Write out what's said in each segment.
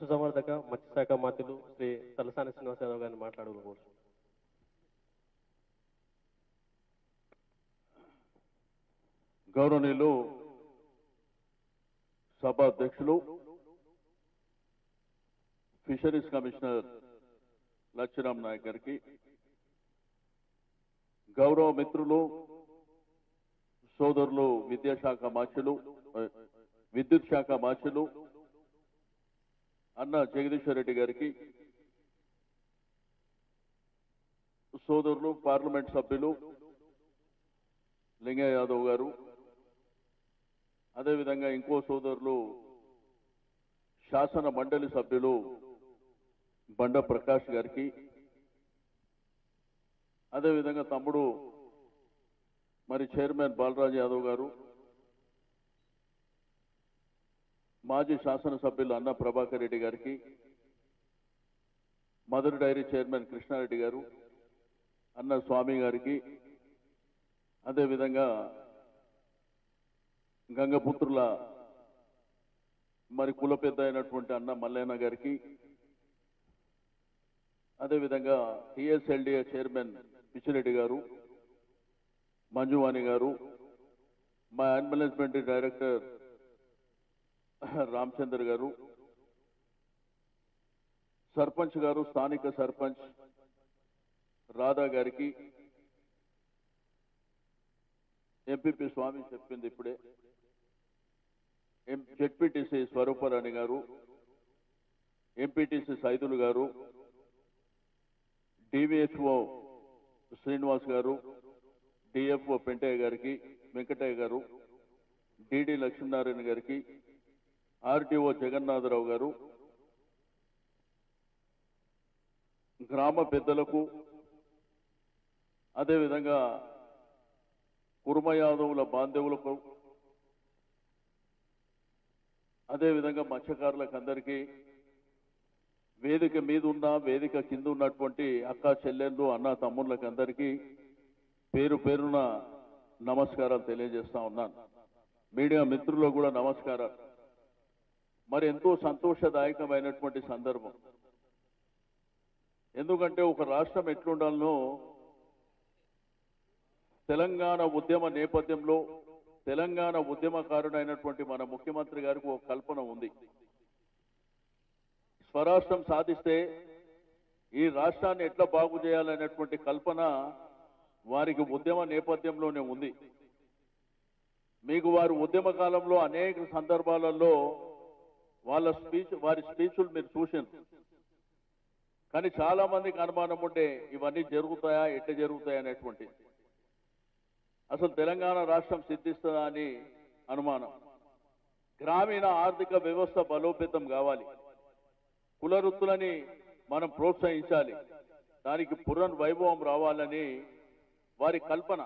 పశుసంవర్ధక మత్స్యశాఖ మంత్రులు శ్రీ తలసాని శ్రీనివాస్ యాదవ్ గారిని మాట్లాడుకోవచ్చు గౌరవనీయులు సభ అధ్యక్షులు ఫిషరీస్ కమిషనర్ లచ్చిరామ్ నాయక్ గారికి గౌరవ మిత్రులు సోదరులు విద్యాశాఖ మాచులు విద్యుత్ శాఖ మాచులు అన్న జగదీశ్వర్ రెడ్డి గారికి సోదరులు పార్లమెంట్ సభ్యులు లింగయ్య యాదవ్ గారు అదేవిధంగా ఇంకో సోదరులు శాసన మండలి సభ్యులు బండ ప్రకాష్ గారికి అదేవిధంగా తమ్ముడు మరి చైర్మన్ బాలరాజ్ యాదవ్ గారు మాజీ శాసనసభ్యులు అన్న ప్రభాకర్ రెడ్డి గారికి మదర్ డైరీ చైర్మన్ కృష్ణారెడ్డి గారు అన్న స్వామి గారికి అదేవిధంగా గంగపుత్రుల మరి కుల పెద్ద అయినటువంటి అన్న మల్లయ్య గారికి అదేవిధంగా టిఎస్ఎల్డిఏ చైర్మన్ పిచ్చిరెడ్డి గారు మంజువాణి గారు మా మేనేజ్మెంట్ డైరెక్టర్ రామచంద్ర గారు సర్పంచ్ గారు స్థానిక సర్పంచ్ రాధా గారికి ఎంపీపీ స్వామి చెప్పింది ఇప్పుడే జెడ్పీటీసీ స్వరూపరాణి గారు ఎంపీటీసీ సైదులు గారు డివిహెచ్ఓ శ్రీనివాస్ గారు డిఎఫ్ఓ పెంటయ్య గారికి వెంకటయ్య గారు డిడి లక్ష్మీనారాయణ గారికి ఆర్టీఓ జగన్నాథరావు గారు గ్రామ పెద్దలకు అదేవిధంగా కుర్మ యాదవుల బాంధవులకు అదేవిధంగా మత్స్యకారులకు అందరికీ వేదిక మీద ఉన్న వేదిక కింద ఉన్నటువంటి అక్క చెల్లెళ్ళు అన్న తమ్ముళ్ళకి అందరికీ పేరు పేరున నమస్కారాలు తెలియజేస్తా ఉన్నాను మీడియా మిత్రులకు కూడా నమస్కారాలు మరి ఎంతో సంతోషదాయకమైనటువంటి సందర్భం ఎందుకంటే ఒక రాష్ట్రం ఎట్లుండాలనో తెలంగాణ ఉద్యమ నేపథ్యంలో తెలంగాణ ఉద్యమకారుడైనటువంటి మన ముఖ్యమంత్రి గారికి ఒక కల్పన ఉంది స్వరాష్ట్రం సాధిస్తే ఈ రాష్ట్రాన్ని ఎట్లా బాగు చేయాలనేటువంటి కల్పన వారికి ఉద్యమ నేపథ్యంలోనే ఉంది మీకు వారు ఉద్యమ కాలంలో అనేక సందర్భాలలో వాళ్ళ స్పీచ్ వారి స్పీచ్లు మీరు చూసారు కానీ చాలా మందికి అనుమానం ఉంటే ఇవన్నీ జరుగుతాయా ఎట్లా జరుగుతాయా అనేటువంటి అసలు తెలంగాణ రాష్ట్రం సిద్ధిస్తుందా అని అనుమానం గ్రామీణ ఆర్థిక వ్యవస్థ బలోపేతం కావాలి కుల వృత్తులని మనం ప్రోత్సహించాలి దానికి పునర్ వైభవం రావాలని వారి కల్పన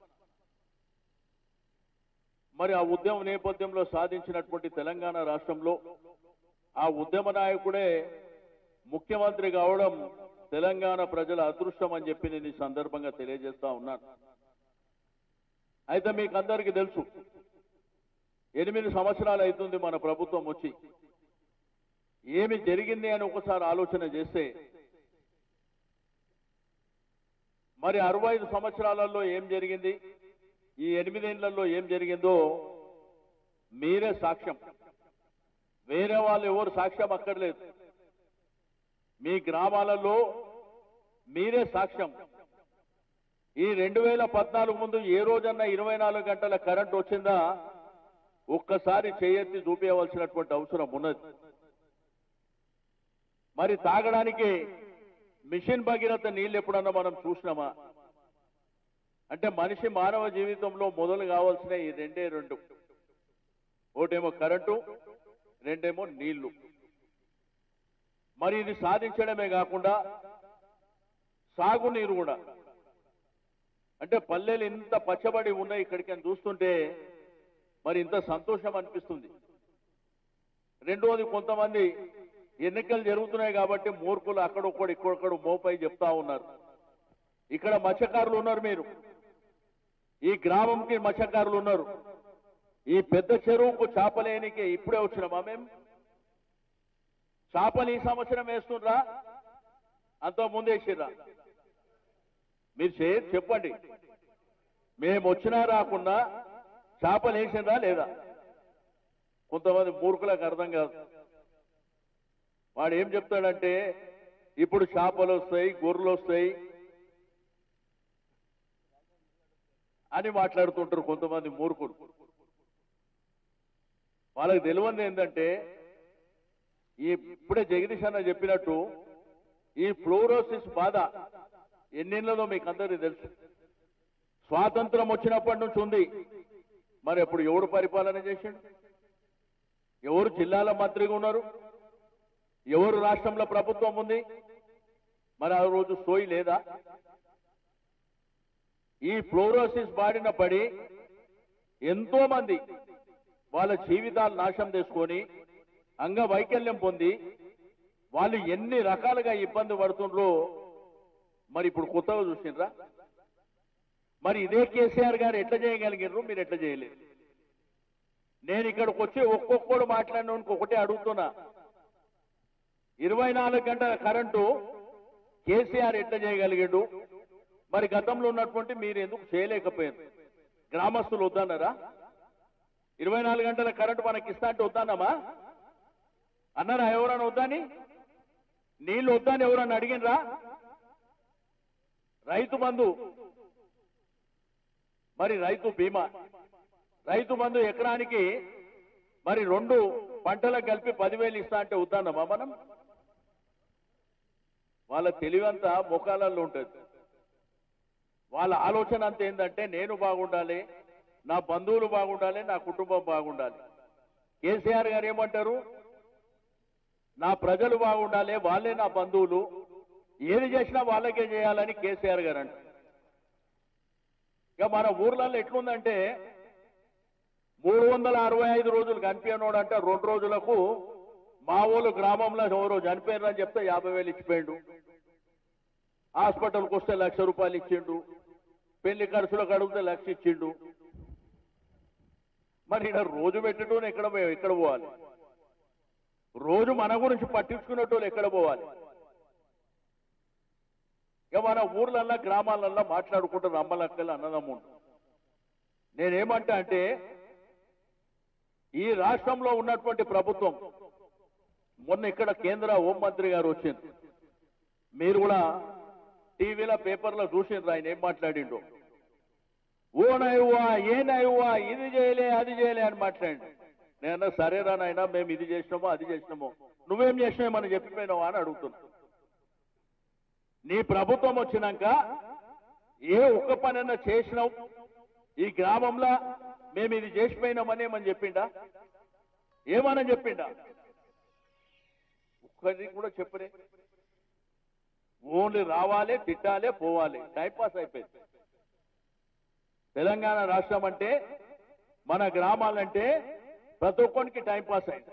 మరి ఆ ఉద్యమ నేపథ్యంలో సాధించినటువంటి తెలంగాణ రాష్ట్రంలో ఆ ఉద్యమ నాయకుడే ముఖ్యమంత్రి కావడం తెలంగాణ ప్రజల అదృష్టం అని చెప్పి నేను ఈ సందర్భంగా తెలియజేస్తా ఉన్నాను అయితే మీకు అందరికీ తెలుసు ఎనిమిది సంవత్సరాలు అవుతుంది మన ప్రభుత్వం వచ్చి ఏమి జరిగింది అని ఒకసారి ఆలోచన చేస్తే మరి అరవై ఐదు సంవత్సరాలలో ఏం జరిగింది ఈ ఎనిమిదేళ్లలో ఏం జరిగిందో మీరే సాక్ష్యం వేరే వాళ్ళు ఎవరు సాక్ష్యం అక్కర్లేదు మీ గ్రామాలలో మీరే సాక్ష్యం ఈ రెండు వేల పద్నాలుగు ముందు ఏ రోజన్నా ఇరవై నాలుగు గంటల కరెంట్ వచ్చిందా ఒక్కసారి చేయెత్తి చూపించవలసినటువంటి అవసరం ఉన్నది మరి తాగడానికి మిషన్ భగీరథ నీళ్ళు ఎప్పుడన్నా మనం చూసినామా అంటే మనిషి మానవ జీవితంలో మొదలు కావాల్సిన ఈ రెండే రెండు ఒకటేమో కరెంటు రెండేమో నీళ్లు మరి ఇది సాధించడమే కాకుండా సాగునీరు కూడా అంటే పల్లెలు ఇంత పచ్చబడి ఉన్నాయి ఇక్కడికి అని చూస్తుంటే మరి ఇంత సంతోషం అనిపిస్తుంది రెండోది కొంతమంది ఎన్నికలు జరుగుతున్నాయి కాబట్టి మూర్ఖులు అక్కడొక్కడు ఇక్కడొక్కడు మోపై చెప్తా ఉన్నారు ఇక్కడ మత్స్యకారులు ఉన్నారు మీరు ఈ గ్రామంకి మత్స్యకారులు ఉన్నారు ఈ పెద్ద చెరువుకు చేపలేనికి ఇప్పుడే వచ్చినామా మేము చేపలు ఈ సంవత్సరం వేస్తుండ్రా అంత ముందు వేసిర్రా మీరు చే చెప్పండి మేము వచ్చినా రాకుండా చేపలు వేసిండ్రా లేదా కొంతమంది మూర్ఖులకు అర్థం కాదు వాడు ఏం చెప్తాడంటే ఇప్పుడు చేపలు వస్తాయి గొర్రెలు వస్తాయి అని మాట్లాడుతుంటారు కొంతమంది మూర్ఖులు వాళ్ళకి తెలియంది ఏంటంటే ఈ ఇప్పుడే జగదీష్ అన్న చెప్పినట్టు ఈ ఫ్లోరోసిస్ బాధ ఎన్నిళ్ళలో మీకు అందరికీ తెలుసు స్వాతంత్రం వచ్చినప్పటి నుంచి ఉంది మరి అప్పుడు ఎవడు పరిపాలన చేసిండు ఎవరు జిల్లాల మంత్రిగా ఉన్నారు ఎవరు రాష్ట్రంలో ప్రభుత్వం ఉంది మరి ఆ రోజు సోయి లేదా ఈ ఫ్లోరోసిస్ బారిన పడి ఎంతో మంది వాళ్ళ జీవితాలు నాశనం చేసుకొని అంగవైకల్యం పొంది వాళ్ళు ఎన్ని రకాలుగా ఇబ్బంది పడుతుండ్రో మరి ఇప్పుడు కొత్తగా చూసిండ్రా మరి ఇదే కేసీఆర్ గారు ఎట్లా చేయగలిగినారు మీరు ఎట్లా చేయలేదు నేను ఇక్కడికి వచ్చి ఒక్కొక్కడు మాట్లాడినోనికి ఒకటే అడుగుతున్నా ఇరవై నాలుగు గంటల కరెంటు కేసీఆర్ ఎట్లా చేయగలిగాడు మరి గతంలో ఉన్నటువంటి మీరు ఎందుకు చేయలేకపోయారు గ్రామస్తులు వద్దన్నారా ఇరవై నాలుగు గంటల కరెంటు మనకి ఇస్తా అంటే వద్దన్నామా అన్నారా ఎవరన్నా వద్దని నీళ్లు వద్దని ఎవరన్నా అడిగినరా రైతు బంధు మరి రైతు బీమా రైతు బంధు ఎకరానికి మరి రెండు పంటలకు కలిపి పదివేలు ఇస్తా అంటే వద్దన్నామా మనం వాళ్ళ తెలివంతా ముఖాలలో ఉంటుంది వాళ్ళ ఆలోచన అంతా ఏంటంటే నేను బాగుండాలి నా బంధువులు బాగుండాలి నా కుటుంబం బాగుండాలి కేసీఆర్ గారు ఏమంటారు నా ప్రజలు బాగుండాలి వాళ్ళే నా బంధువులు ఏది చేసినా వాళ్ళకే చేయాలని కేసీఆర్ గారు అంటారు ఇక మన ఊర్లలో ఎట్లుందంటే మూడు వందల అరవై ఐదు రోజులు కనిపించనోడు అంటే రెండు రోజులకు మా ఊళ్ళు గ్రామంలో ఎవరో చనిపోయారని చెప్తే యాభై వేలు ఇచ్చిపోయిండు హాస్పిటల్కి వస్తే లక్ష రూపాయలు ఇచ్చిండు పెళ్లి ఖర్చులకు అడిగితే లక్ష ఇచ్చిండు మరి ఇక్కడ రోజు పెట్టడం ఎక్కడ పో- ఎక్కడ పోవాలి రోజు మన గురించి పట్టించుకునేటోళ్ళు ఎక్కడ పోవాలి ఇక మన ఊర్లల్లో గ్రామాలల్లో మాట్లాడుకుంటారు అమ్మలక్కలు అన్నదమ్ముడు నేనేమంటా అంటే ఈ రాష్ట్రంలో ఉన్నటువంటి ప్రభుత్వం మొన్న ఇక్కడ కేంద్ర హోంమంత్రి గారు వచ్చింది మీరు కూడా టీవీలో పేపర్లో చూసిండ్రు ఆయన ఏం మాట్లాడిండో ఓ నవ్వా ఏ నవ్వా ఇది చేయలే అది చేయలే అని మాట్లాడి నేను సరేరా నాయనా మేము ఇది చేసినామో అది చేసినామో నువ్వేం చేసినావు మనం చెప్పిపోయినావా అని అడుగుతున్నా నీ ప్రభుత్వం వచ్చినాక ఏ ఒక్క పనైనా చేసినావు ఈ గ్రామంలో మేము ఇది చేసిపోయినామని ఏమని చెప్పిండా ఏమని చెప్పిండా ఒక్కటి కూడా చెప్పరే ఓన్లీ రావాలి తిట్టాలి పోవాలి టైంపాస్ అయిపోయింది తెలంగాణ రాష్ట్రం అంటే మన గ్రామాలంటే ప్రతి ఒక్కరికి టైంపాస్ అయింది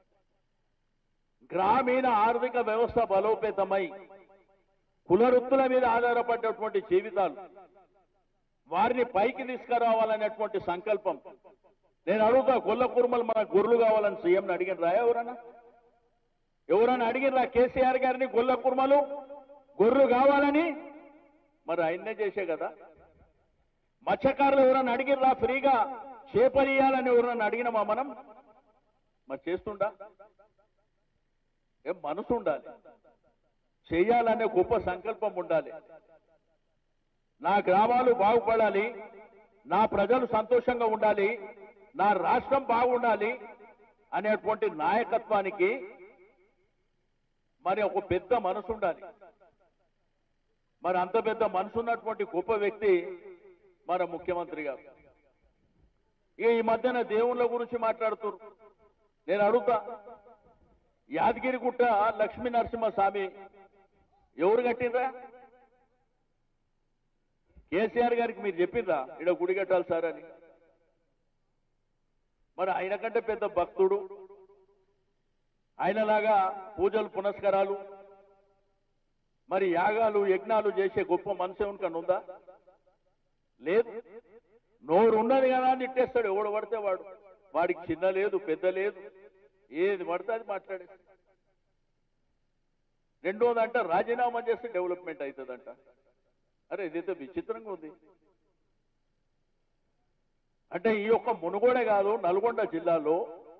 గ్రామీణ ఆర్థిక వ్యవస్థ బలోపేతమై కులవృత్తుల మీద ఆధారపడ్డటువంటి జీవితాలు వారిని పైకి తీసుకురావాలనేటువంటి సంకల్పం నేను అడుగుతా గొల్ల కుర్మలు మన గొర్రెలు కావాలని సీఎంని అడిగినరా ఎవరన్నా ఎవరన్నా అడిగినరా కేసీఆర్ గారిని గొల్ల కుర్మలు గొర్రెలు కావాలని మరి ఆయన్నే చేసే కదా మత్స్యకారులు ఎవరన్నా అడిగిర్రా ఫ్రీగా చేపలు ఇయ్యాలని ఎవరన్నా అడిగినామా మనం మరి చేస్తుండా ఏం మనసు ఉండాలి చేయాలనే గొప్ప సంకల్పం ఉండాలి నా గ్రామాలు బాగుపడాలి నా ప్రజలు సంతోషంగా ఉండాలి నా రాష్ట్రం బాగుండాలి అనేటువంటి నాయకత్వానికి మరి ఒక పెద్ద మనసు ఉండాలి మరి అంత పెద్ద మనసు ఉన్నటువంటి గొప్ప వ్యక్తి మన ముఖ్యమంత్రి గారు ఇక ఈ మధ్యన దేవుళ్ళ గురించి మాట్లాడుతున్నారు నేను అడుగుతా యాదగిరిగుట్ట లక్ష్మీ నరసింహ స్వామి ఎవరు కట్టిండ్రా కేసీఆర్ గారికి మీరు చెప్పిండ్రా ఇక్కడ గుడి కట్టాలి సార్ అని మరి ఆయన కంటే పెద్ద భక్తుడు ఆయనలాగా పూజలు పునస్కారాలు మరి యాగాలు యజ్ఞాలు చేసే గొప్ప మనసు ఎవరికన్నా ఉందా లేదు నోరు ఉన్నది కదా అని తిట్టేస్తాడు ఎవడు పడితే వాడు వాడికి చిన్న లేదు పెద్ద లేదు ఏది పడితే అది మాట్లాడేస్తాడు రెండోదంట రాజీనామా చేస్తే డెవలప్మెంట్ అవుతుందంట అరే ఇదైతే విచిత్రంగా ఉంది అంటే ఈ యొక్క మునుగోడే కాదు నల్గొండ జిల్లాలో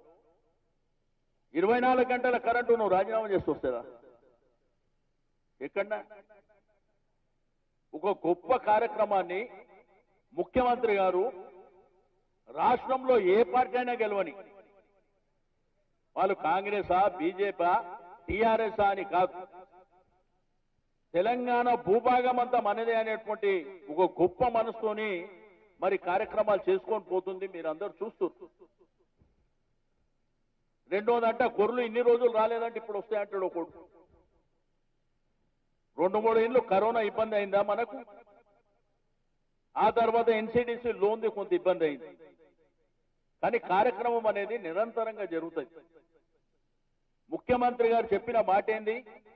ఇరవై నాలుగు గంటల కరెంటు నువ్వు రాజీనామా చేసి వస్తుందా ఎక్కడన్నా ఒక గొప్ప కార్యక్రమాన్ని ముఖ్యమంత్రి గారు రాష్ట్రంలో ఏ పార్టీ అయినా గెలవని వాళ్ళు కాంగ్రెసా బీజేపీ టీఆర్ఎస్ అని కాదు తెలంగాణ భూభాగం అంతా మనదే అనేటువంటి ఒక గొప్ప మనసుతోని మరి కార్యక్రమాలు చేసుకొని పోతుంది మీరందరూ చూస్తారు రెండోదంట గొర్రెలు ఇన్ని రోజులు రాలేదంటే ఇప్పుడు వస్తాయంటాడు ఒకడు రెండు మూడు ఏళ్ళు కరోనా ఇబ్బంది అయిందా మనకు ఆ తర్వాత ఎన్సీడీసీ లోన్ది కొంత ఇబ్బంది అయింది కానీ కార్యక్రమం అనేది నిరంతరంగా జరుగుతుంది ముఖ్యమంత్రి గారు చెప్పిన మాట ఏంది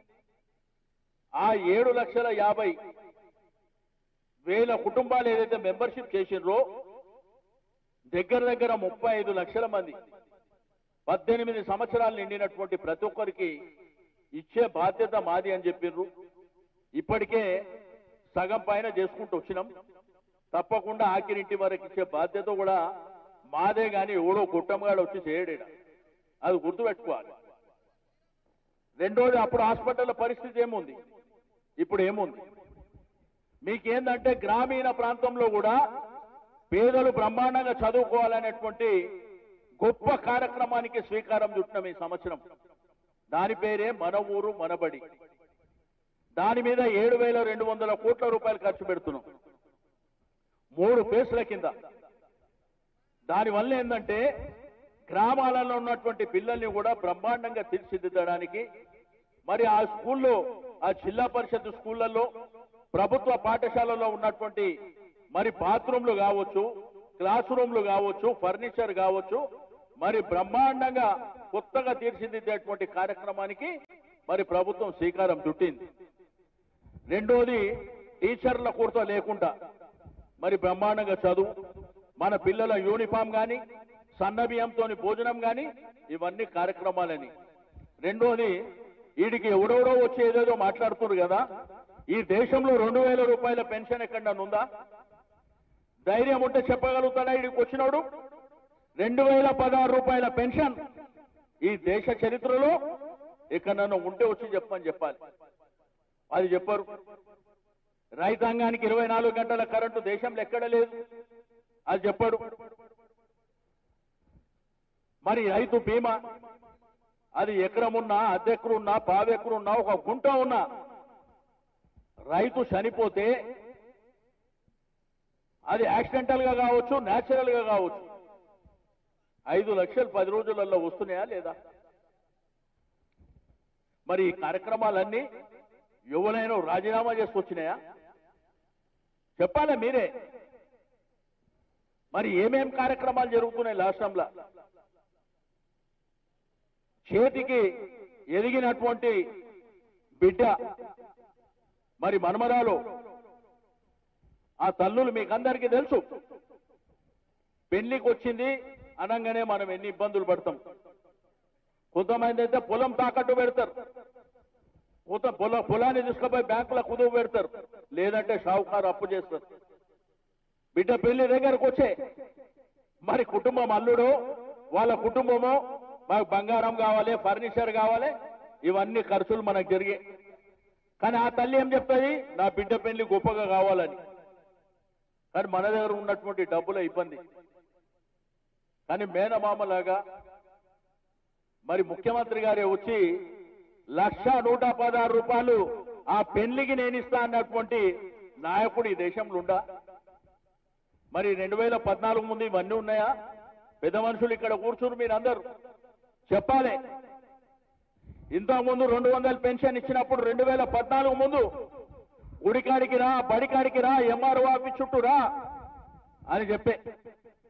ఆ ఏడు లక్షల యాభై వేల కుటుంబాలు ఏదైతే మెంబర్షిప్ చేసిండ్రో దగ్గర దగ్గర ముప్పై ఐదు లక్షల మంది పద్దెనిమిది సంవత్సరాలు నిండినటువంటి ప్రతి ఒక్కరికి ఇచ్చే బాధ్యత మాది అని చెప్పిర్రు ఇప్పటికే సగం పైన చేసుకుంటూ వచ్చినాం తప్పకుండా ఆఖరింటి వరకు ఇచ్చే బాధ్యత కూడా మాదే గాని ఎవడో కుట్టంగాడు వచ్చి చేయడేడ అది గుర్తుపెట్టుకోవాలి రెండోది అప్పుడు హాస్పిటల్ పరిస్థితి ఏముంది ఇప్పుడు ఏముంది మీకేందంటే గ్రామీణ ప్రాంతంలో కూడా పేదలు బ్రహ్మాండంగా చదువుకోవాలనేటువంటి గొప్ప కార్యక్రమానికి శ్రీకారం చుట్టినాం ఈ సంవత్సరం దాని పేరే మన ఊరు మనబడి దాని మీద ఏడు వేల రెండు వందల కోట్ల రూపాయలు ఖర్చు పెడుతున్నాం మూడు ఫేస్ల కింద దానివల్ల ఏంటంటే గ్రామాలలో ఉన్నటువంటి పిల్లల్ని కూడా బ్రహ్మాండంగా తీర్చిదిద్దడానికి మరి ఆ స్కూల్లో ఆ జిల్లా పరిషత్ స్కూళ్లలో ప్రభుత్వ పాఠశాలలో ఉన్నటువంటి మరి బాత్రూమ్లు కావచ్చు క్లాస్ రూమ్లు కావచ్చు ఫర్నిచర్ కావచ్చు మరి బ్రహ్మాండంగా కొత్తగా తీర్చిదిద్దేటువంటి కార్యక్రమానికి మరి ప్రభుత్వం శ్రీకారం చుట్టింది రెండోది టీచర్ల కొరత లేకుండా మరి బ్రహ్మాండంగా చదువు మన పిల్లల యూనిఫామ్ గాని సన్న బియ్యంతో భోజనం గాని ఇవన్నీ కార్యక్రమాలని రెండోది వీడికి ఎవడెవడో వచ్చి ఏదేదో మాట్లాడుతున్నారు కదా ఈ దేశంలో రెండు వేల రూపాయల పెన్షన్ ఎక్కడన్నా ఉందా ధైర్యం ఉంటే చెప్పగలుగుతాడా వీడికి వచ్చినోడు రెండు వేల పదహారు రూపాయల పెన్షన్ ఈ దేశ చరిత్రలో ఎక్కడన్నా ఉంటే వచ్చి చెప్పని చెప్పాలి అది చెప్పరు రైతాంగానికి ఇరవై నాలుగు గంటల కరెంటు దేశంలో ఎక్కడ లేదు అది చెప్పడు మరి రైతు బీమా అది ఎకరమున్నా అద్దెకరున్నా పావెకరున్నా ఒక గుంట ఉన్నా రైతు చనిపోతే అది యాక్సిడెంటల్ గా కావచ్చు న్యాచురల్ గా కావచ్చు ఐదు లక్షలు పది రోజులలో వస్తున్నాయా లేదా మరి ఈ కార్యక్రమాలన్నీ ఎవరైనా రాజీనామా చేసుకొచ్చినాయా చెప్పాలా మీరే మరి ఏమేం కార్యక్రమాలు జరుగుతున్నాయి రాష్ట్రంలో చేతికి ఎదిగినటువంటి బిడ్డ మరి మనమరాలు ఆ తల్లులు మీకందరికీ తెలుసు పెళ్లికి వచ్చింది అనగానే మనం ఎన్ని ఇబ్బందులు పడతాం కొంతమంది అయితే పొలం తాకట్టు పెడతారు కొంత పొల పొలాన్ని తీసుకుపోయి బ్యాంకులో కుదువు పెడతారు లేదంటే షావుకారు అప్పు చేస్తారు బిడ్డ పెళ్లి దగ్గరకు వచ్చే మరి కుటుంబం అల్లుడు వాళ్ళ కుటుంబము మాకు బంగారం కావాలి ఫర్నిచర్ కావాలి ఇవన్నీ ఖర్చులు మనకు జరిగాయి కానీ ఆ తల్లి ఏం చెప్తుంది నా బిడ్డ పెళ్లి గొప్పగా కావాలని కానీ మన దగ్గర ఉన్నటువంటి డబ్బుల ఇబ్బంది కానీ మేనమామలాగా మరి ముఖ్యమంత్రి గారే వచ్చి లక్ష నూట పదహారు రూపాయలు ఆ పెళ్లికి నేను ఇస్తా అన్నటువంటి నాయకుడు ఈ దేశంలో ఉండా మరి రెండు వేల పద్నాలుగు ముందు ఇవన్నీ ఉన్నాయా పెద్ద మనుషులు ఇక్కడ కూర్చుని మీరందరూ చెప్పాలి ఇంతకుముందు రెండు వందల పెన్షన్ ఇచ్చినప్పుడు రెండు వేల పద్నాలుగు ముందు గుడికాడికి రా బడికాడికి రా ఎంఆర్ఓ ఆఫీస్ చుట్టూ రా అని చెప్పే